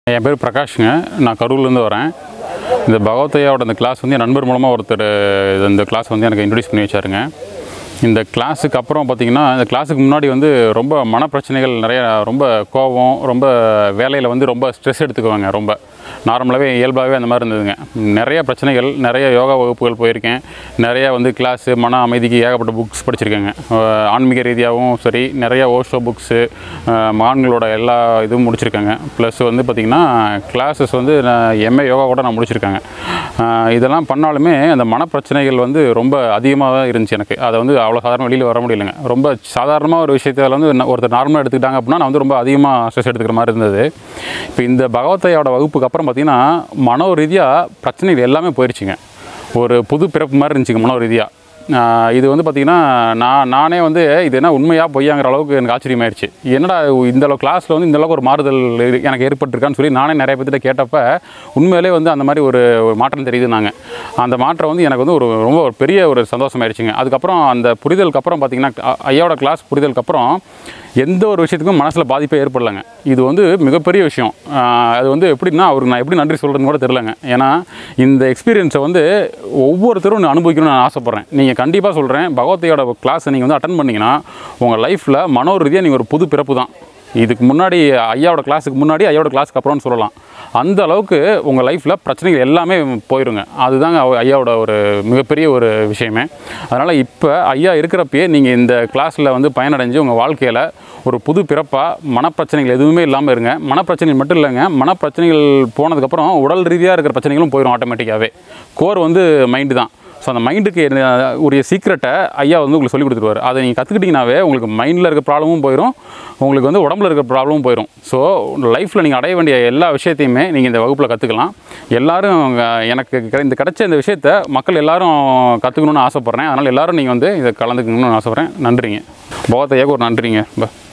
என் பேர் பிரகாஷ்ங்க நான் கரூர்லேருந்து வரேன் இந்த பகவத்தையாவோட இந்த கிளாஸ் வந்து என் நண்பர் மூலமாக ஒருத்தர் இது- இந்த கிளாஸ் வந்து எனக்கு இன்ட்ரடியூஸ் பண்ணி வச்சாருங்க இந்த கிளாஸுக்கு அப்புறம் பார்த்தீங்கன்னா இந்த கிளாஸுக்கு முன்னாடி வந்து ரொம்ப மனப்பிரச்சனைகள் நிறைய ரொம்ப கோபம் ரொம்ப வேலையில் வந்து ரொம்ப ஸ்ட்ரெஸ் எடுத்துக்குவாங்க ரொம்ப நார்மலாகவே இயல்பாகவே அந்த மாதிரி இருந்ததுங்க நிறைய பிரச்சனைகள் நிறைய யோகா வகுப்புகள் போயிருக்கேன் நிறைய வந்து கிளாஸு மன அமைதிக்கு ஏகப்பட்ட புக்ஸ் படிச்சிருக்கேங்க அஹ் ஆன்மீக ரீதியாகவும் சரி நிறைய ஓஷோ புக்ஸு மான்களோட எல்லா இதுவும் முடிச்சிருக்கேங்க ப்ளஸ் வந்து பார்த்திங்கன்னா கிளாஸஸ் வந்து நான் எம்ஏ யோகா கூட நான் முடிச்சிருக்கேங்க அஹ் இதெல்லாம் பண்ணாலுமே அந்த மனப்பிரச்சனைகள் வந்து ரொம்ப அதிகமாக தான் இருந்துச்சு எனக்கு அதை வந்து அவ்வளோ சாதாரண வெளியில் வர முடியலைங்க ரொம்ப சாதாரணமாக ஒரு விஷயத்தில் வந்து ந- ஒருத்தர் நார்மலாக எடுத்துக்கிட்டாங்க அப்படின்னா நான் வந்து ரொம்ப அதிகமாக ஸ்ட்ரெஸ் எடுத்துக்கிற மாதிரி இருந்தது இப்போ இந்த பகவத்தையோட வகுப்புக்கு அப்புறம் பார்த்தீங்கன்னா மனோ ரீதியாக பிரச்சனைகள் எல்லாமே போயிடுச்சுங்க ஒரு புது பிறப்பு மாதிரி இருந்துச்சுங்க மனோ ரீதியாக ஆஹ் இது வந்து பார்த்திங்கன்னா நான் நானே வந்து இது என்ன உண்மையாக பொய்யாங்கிற அளவுக்கு எனக்கு ஆச்சரியமாயிருச்சு என்னடா இந்த அளவு கிளாஸில் வந்து இந்த அளவுக்கு ஒரு மாறுதல் இரு- எனக்கு ஏற்பட்டிருக்கான்னு சொல்லி நானே நிறைய பேர்த்திட்ட கேட்டப்ப உண்மையிலே வந்து அந்த மாதிரி ஒரு ஒரு மாற்றம் தெரியுது நாங்கள் அந்த மாற்றம் வந்து எனக்கு வந்து ஒரு ரொம்ப ஒரு பெரிய ஒரு சந்தோஷமாயிருச்சுங்க அதுக்கப்புறம் அந்த புரிதலுக்கு அப்புறம் பார்த்திங்கன்னா அ- ஐயாவோட கிளாஸ் புரிதலுக்கு அப்புறம் எந்த ஒரு விஷயத்துக்கும் மனசில் பாதிப்பே ஏற்படலைங்க இது வந்து மிகப்பெரிய விஷயம் ஆஹ் அது வந்து எப்படின்னா அவருக்கு நான் எப்படி நன்றி சொல்கிறேன்னு கூட தெரிலங்க ஏன்னா இந்த எக்ஸ்பீரியன்ஸை வந்து ஒவ்வொருத்தரும் நான் அனுபவிக்கணும்னு நான் ஆசைப்பட்றேன் நீங்கள் கண்டிப்பாக சொல்கிறேன் பகவத்தையோட கிளாஸை நீங்கள் வந்து அட்டன் பண்ணிங்கன்னா உங்கள் லைஃப்பில் மனோ ரீதியாக நீங்கள் ஒரு புது பிறப்பு தான் இதுக்கு முன்னாடி ஐயாவோட கிளாஸுக்கு முன்னாடி ஐயாவோட கிளாஸுக்கு அப்புறம்னு சொல்லலாம் அந்த அளவுக்கு உங்கள் லைஃப்பில் பிரச்சனைகள் எல்லாமே போயிருங்க அதுதாங்க அவ- ஐயாவோட ஒரு மிகப்பெரிய ஒரு விஷயமே அதனால் இப்போ ஐயா இருக்கிறப்பயே நீங்கள் இந்த கிளாஸில் வந்து பயனடைஞ்சு உங்கள் வாழ்க்கையில் ஒரு புது பிறப்பாக மனப்பிரச்சனைகள் எதுவுமே இல்லாமல் இருங்க மனப்பிரச்சனைகள் மட்டும் இல்லைங்க மனப்பிரச்சனைகள் போனதுக்கப்புறம் உடல் ரீதியாக இருக்கிற பிரச்சனைகளும் போயிடும் ஆட்டோமேட்டிக்காகவே கோர் வந்து மைண்டு தான் ஸோ அந்த மைண்டுக்கு உரிய சீக்ரெட்டை ஐயா வந்து உங்களுக்கு சொல்லி கொடுத்துருவார் அதை நீங்கள் கற்றுக்கிட்டிங்கனாவே உங்களுக்கு மைண்டில் இருக்க ப்ராப்ளமும் போயிடும் உங்களுக்கு வந்து உடம்புல இருக்க ப்ராப்ளமும் போயிடும் ஸோ லைஃப்பில் நீங்கள் அடைய வேண்டிய எல்லா விஷயத்தையுமே நீங்கள் இந்த வகுப்பில் கற்றுக்கலாம் எல்லாரும் அஹ், எனக்கு கிடை- இந்த கிடைச்ச இந்த விஷயத்த மக்கள் எல்லாரும் கற்றுக்கணும்னு ஆசைப்பட்றேன் அதனால் எல்லாரும் நீங்கள் வந்து இதை கலந்துக்கணும்னு ஆசைப்பட்றேன் நன்றிங்க பகவத் ஐயாவுக்கு ஒரு நன்றிங்க ப